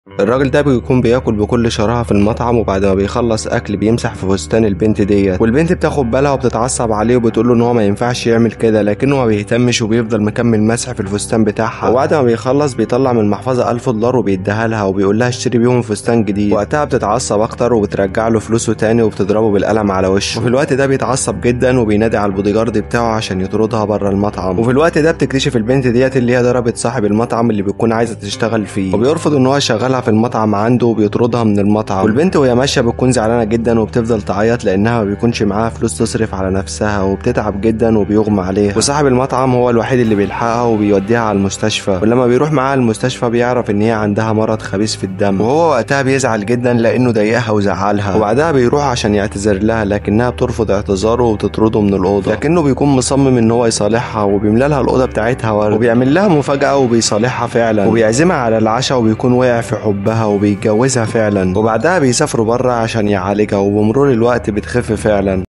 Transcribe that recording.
الراجل ده بيكون بياكل بكل شراهة في المطعم وبعد ما بيخلص أكل بيمسح في فستان البنت ديت والبنت بتاخد بالها وبتتعصب عليه وبتقول له إن هو ما ينفعش يعمل كده لكنه ما بيهتمش وبيفضل مكمل مسح في الفستان بتاعها وبعد ما بيخلص بيطلع من المحفظة 1000 دولار وبيديها لها وبيقول لها اشتري بيهم فستان جديد وقتها بتتعصب أكتر وبترجع له فلوسه تاني وبتضربه بالقلم على وشه وفي الوقت ده بيتعصب جدا وبينادي على البودي جارد بتاعه عشان يطردها بره المطعم وفي الوقت ده بتكتشف البنت ديت اللي هي ضربت صاحب المطعم اللي بتكون عايزة تشتغل فيه وبيرفض إن هو يشغلها في المطعم عنده وبيطردها من المطعم والبنت وهي ماشيه بتكون زعلانه جدا وبتفضل تعيط لانها ما بيكونش معاها فلوس تصرف على نفسها وبتتعب جدا وبيغمى عليها وصاحب المطعم هو الوحيد اللي بيلحقها وبيوديها على المستشفى ولما بيروح معاها المستشفى بيعرف ان هي عندها مرض خبيث في الدم وهو وقتها بيزعل جدا لانه ضايقها وزعلها وبعدها بيروح عشان يعتذر لها لكنها بترفض اعتذاره وبتطرده من الاوضه لكنه بيكون مصمم ان هو يصالحها وبيملى لها الاوضه بتاعتها ورد وبيعمل لها مفاجاه وبيصالحها فعلا وبيعزمها على العشاء وبيكون وقع في حبها وبيتجوزها فعلا وبعدها بيسافروا بره عشان يعالجها وبمرور الوقت بتخف فعلا